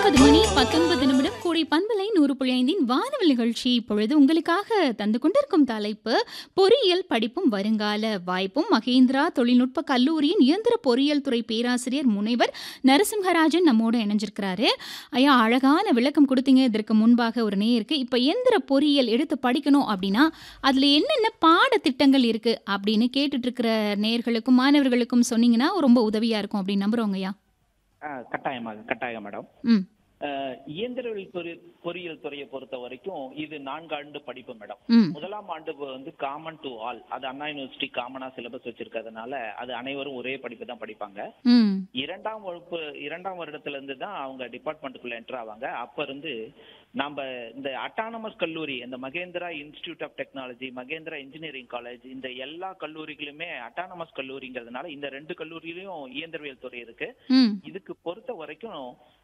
ஒன்பது மணி பத்தொன்பது நிமிடம் கூடி பண்பலை நூறு புள்ளி ஐந்தின் வானவல் நிகழ்ச்சி இப்பொழுது உங்களுக்காக தந்து கொண்டிருக்கும் தலைப்பு பொறியியல் படிப்பும் வருங்கால வாய்ப்பும் மகேந்திரா தொழில்நுட்ப கல்லூரியின் இயந்திர பொறியியல் துறை பேராசிரியர் முனைவர் நரசிம்ஹராஜன் நம்மோட இணைஞ்சிருக்கிறாரு ஐயா அழகான விளக்கம் கொடுத்தீங்க இதற்கு முன்பாக ஒரு நேருக்கு இப்போ இயந்திர பொறியியல் எடுத்து படிக்கணும் அப்படின்னா அதில் என்னென்ன பாடத்திட்டங்கள் இருக்கு அப்படின்னு கேட்டுட்டு இருக்கிற நேர்களுக்கும் மாணவர்களுக்கும் சொன்னீங்கன்னா ரொம்ப உதவியா இருக்கும் அப்படின்னு நம்புறோங்க ஐயா ஆ, கட்டாயமாக கட்டாயம் மேடம் ம் அஹ், இயந்திரவியல் பொறி பொறியியல் துறையை பொறுத்த வரைக்கும் இது நான்கு ஆண்டு படிப்பு மேடம் ம் முதலாம் ஆண்டு வந்து காமன் டு ஆல் அது அண்ணா யூனிவர்சிட்டி காமனா சிலபஸ் வச்சிருக்கிறதுனால அது அனைவரும் ஒரே படிப்பு தான் படிப்பாங்க ம் இரண்டாம் வகுப்பு இரண்டாம் வருடத்துல இருந்து தான் அவங்க டிபார்ட்மெண்ட்டுக்குள்ள என்டர் ஆவாங்க அப்ப இருந்து நாம இந்த அட்டானமஸ் கல்லூரி இந்த Mahendra institute of technology Mahendra engineering college இந்த எல்லா கல்லூரிகளுமே அட்டானமஸ் கல்லூரிங்கிறதுனால இந்த ரெண்டு கல்லூரியிலயும் இயந்திரவியல் துறை இருக்கு ம் இதுக்கு பொறுத்த வரைக்கும்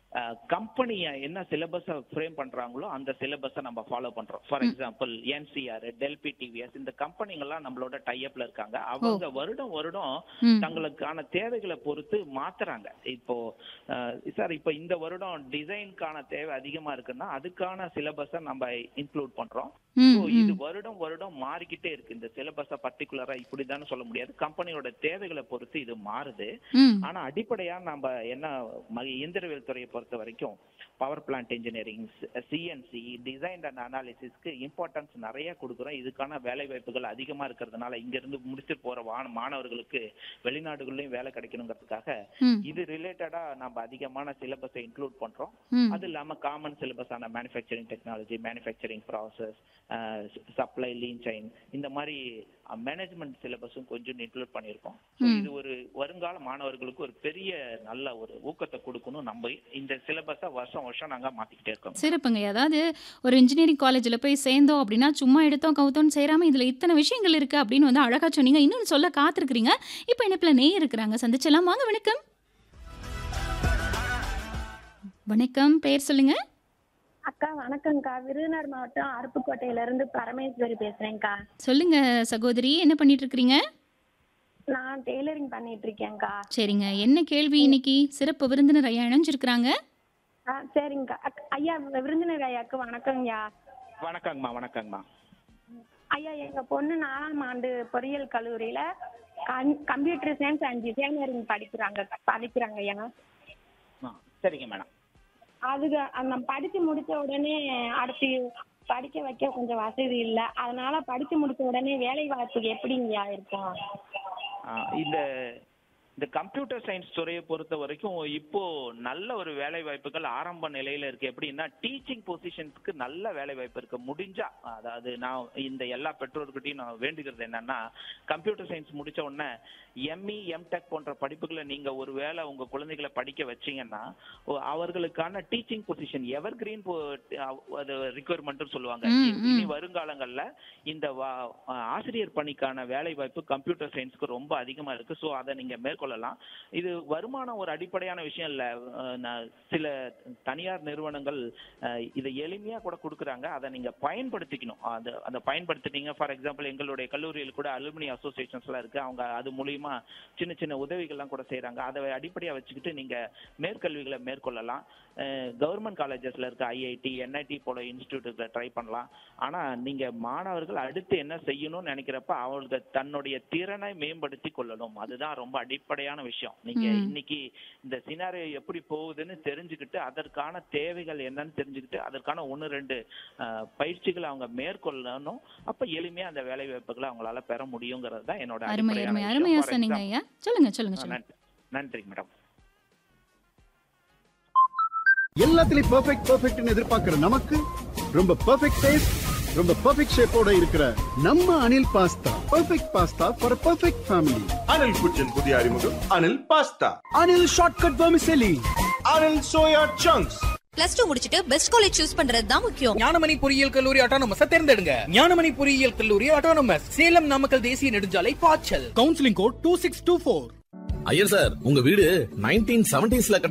கம்பெனி என்ன சிலபஸ ஃப்ரேம் பண்றாங்களோ அந்த சிலபஸை நம்ம ஃபாலோ பண்றோம் for example NCR Delphi TVS இந்த கம்பெனிங்கெல்லாம் நம்மளோட டைப்ல இருக்காங்க அவங்க வருடம் வருடம் ம் தங்களுக்கான தேவைகளை பொறுத்து மாத்துறாங்க இப்போ சார் இப்போ இந்த வருடம் டிசைனுக்கான தேவை அதிகமா இருக்குன்னா அதுக்கான சிலபஸை நம்ம இன்க்ளூட் பண்றோம் ம் So, இது ம் வருடம் வருடம் மாறிக்கிட்டே இருக்கு இந்த சிலபஸ பர்டிகுலரா இப்படிதான் சொல்ல முடியாது கம்பெனியோட தேவைகளை பொறுத்து இது மாறுது ம் ஆனா அடிப்படையா நம்ம என்ன ம- இயந்திரவியல் துறையை பொறுத்த வரைக்கும் power plant engineering CNC design and அனாலிசிஸ்க்கு இம்பார்ட்டன்ஸ் நிறைய கொடுக்குறோம் இதுக்கான வேலை வாய்ப்புகள் அதிகமா இருக்கிறதுனால இங்க இருந்து முடிச்சுட்டு போற வான- மாணவர்களுக்கு வெளிநாடுகள்லயும் வேலை கிடைக்கணுங்கிறதுக்காக ம் இது ரிலேட்டடா நம்ம அதிகமான சிலபஸை இன்க்ளூட் பண்றோம் ம் அது இல்லாம காமன் சிலபஸான manufacturing technology manufacturing process supply lean chain இந்த மாதிரி மேனேஜ்மெண்ட் சிலபஸும் கொஞ்சம் இன்க்ளூட் பண்ணியிருக்கோம் So, ம். இது ஒரு வருங்கால மாணவர்களுக்கு ஒரு பெரிய நல்ல ஒரு ஊக்கத்தை கொடுக்கணும் நம்ம இந்த சிலபஸை வருஷம் வருஷம் நாங்க மாத்திக்கிட்டே இருக்கோம் சிறப்புங்க அதாவது ஒரு இன்ஜினியரிங் காலேஜில் போய் சேர்ந்தோம் அப்படின்னா சும்மா எடுத்தோம் கவுத்தோன்னு செய்யாம இதில் இத்தனை விஷயங்கள் இருக்கு அப்படின்னு வந்து அழகா சொன்னீங்க இன்னொன்று சொல்ல காத்திருக்கிறீங்க இப்போ இணைப்பில் நெய் இருக்கிறாங்க சந்திச்சலாம் வாங்க வணக்கம் வணக்கம் பேர் சொல்லுங்க அக்கா வணக்கம்க்கா விருதுநகர் மாவட்டம் அருப்புக்கோட்டையில இருந்து பரமேஸ்வரி பேசுறேன்க்கா சொல்லுங்க சகோதரி என்ன பண்ணிட்டு இருக்கிறீங்க நான் டெய்லரிங் பண்ணிட்டு இருக்கேன்க்கா சரிங்க என்ன கேள்வி இன்னைக்கு சிறப்பு விருந்தினர் ஐயா இணைஞ்சிருக்கிறாங்க ஆ சரிங்கக்கா அக்- ஐயா விருந்தினர் ஐயாக்கு வணக்கங்கய்யா வணக்கங்கம்மா வணக்கங்கம்மா ஐயா எங்க பொண்ணு நாலாம் ஆண்டு பொறியியல் கல்லூரியில கம்ப்யூட்டர் சயின்ஸ் அண்ட் டிசைனரிங் படிக்கிறாங்க படிக்கிறாங்க ஐயா ஆ, சரிங்க மேடம் அதுக்கு அந்த படிச்சு முடிச்ச உடனே அடுத்து படிக்க வைக்க கொஞ்சம் வசதி இல்லை அதனால படிச்சு முடிச்ச உடனே வேலை வாய்ப்புக்கு எப்படிங்கய்யா இருக்கும் ஆ, இந்த இந்த கம்ப்யூட்டர் சயின்ஸ் துறையை பொறுத்த வரைக்கும் இப்போ நல்ல ஒரு வேலை வாய்ப்புகள் ஆரம்ப நிலையில இருக்கு எப்படின்னா டீச்சிங் பொசிஷன்ஸ்க்கு நல்ல வேலை வாய்ப்பு இருக்கு முடிஞ்சா அதாவது நான் இந்த எல்லா பெற்றோர்கிட்டையும் நான் வேண்டுகிறது என்னன்னா கம்ப்யூட்டர் சயின்ஸ் முடிச்ச உடனே எம்இ எம்டெக் போன்ற படிப்புகளை நீங்க ஒரு வேளை உங்க குழந்தைகளை படிக்க வச்சீங்கன்னா ஓ, அவர்களுக்கான டீச்சிங் பொசிஷன் எவர் கிரீன் அது ரிக்வயர்மெண்ட் சொல்லுவாங்க ம், இ- இனி ம். வருங்காலங்கள்ல இந்த வா- ஆசிரியர் பணிக்கான வேலை வாய்ப்பு கம்ப்யூட்டர் சயின்ஸ்க்கு ரொம்ப அதிகமா இருக்கு ஸோ அதை நீங்க மேற்கொள்ளலாம் இது வருமானம் ஒரு அடிப்படையான விஷயம் இல்ல அஹ் நான் சில தனியார் நிறுவனங்கள் அஹ், இதை எளிமையா கூட கொடுக்குறாங்க அதை நீங்க பயன்படுத்திக்கணும் அந்த அந்த பயன்படுத்தினீங்க ஃபார் எக்ஸாம்பிள் எங்களுடைய கல்லூரியில் கூட அலுமினி அசோசியேஷன்ஸ்லாம் இருக்கு அவங்க அது மூலியமா சின்ன சின்ன உதவிகள்லாம் கூட செய்றாங்க அதை அடிப்படையா வச்சுக்கிட்டு நீங்க மேற்கல்விகளை மேற்கொள்ளலாம் கவர்மெண்ட் காலேஜஸ்ல இருக்க ஐஐடி என்ஐடி போல இன்ஸ்டிடியூட்ல ட்ரை பண்ணலாம் ஆனா நீங்க மாணவர்கள் அடுத்து என்ன செய்யணும்னு நினைக்கிறப்ப அவங்களுக்கு தன்னுடைய திறனை மேம்படுத்தி கொள்ளணும் அதுதான் ரொம்ப அடிப்படையான விஷயம் நீங்க ம். இன்னைக்கு இந்த சினாரியோ எப்படி போகுதுன்னு தெரிஞ்சுக்கிட்டு அதற்கான தேவைகள் என்னன்னு தெரிஞ்சுக்கிட்டு அதற்கான ஒன்று ரெண்டு அஹ், பயிற்சிகளை அவங்க மேற்கொள்ளணும் அப்ப எளிமையா அந்த வேலை வாய்ப்புகளை அவங்களால பெற முடியுங்கிறது தான் என்னோட அருமை அடிப்படையான அருமை விஷயம். அருமையா For சொன்னீங்க example- ஐயா சொல்லுங்க சொல்லுங்க ஆ, சொல்லுங்க நன்றி நன்றி மேடம் எல்லாத்துலயும் பெர்ஃபெக்ட் பெர்ஃபெக்ட்னு எதிர்பார்க்கிற நமக்கு ரொம்ப பெர்ஃபெக்ட் டேஸ்ட் ரொம்ப பெர்ஃபெக்ட் ஷேப்போட இருக்கிற நம்ம Anil pasta perfect pasta for perfect family Anil kitchen புதிய அறிமுகம் Anil pasta Anil shortcut vermicelli Anil soya chunks plus two முடிச்சிட்டு பெஸ்ட் காலேஜ் சூஸ் பண்றது தான் முக்கியம் ஞானமணி பொறியியல் கல்லூரி ஆட்டோனமஸ் தேர்ந்தெடுங்க ஞானமணி பொறியியல் கல்லூரி ஆட்டோனமஸ் சேலம் நாமக்கல் தேசிய நெடுஞ்சாலை பாய்ச்சல் counselling code two six two four Iyer sir உங்க வீடு நைன்டீன் செவன்டீஸ்ல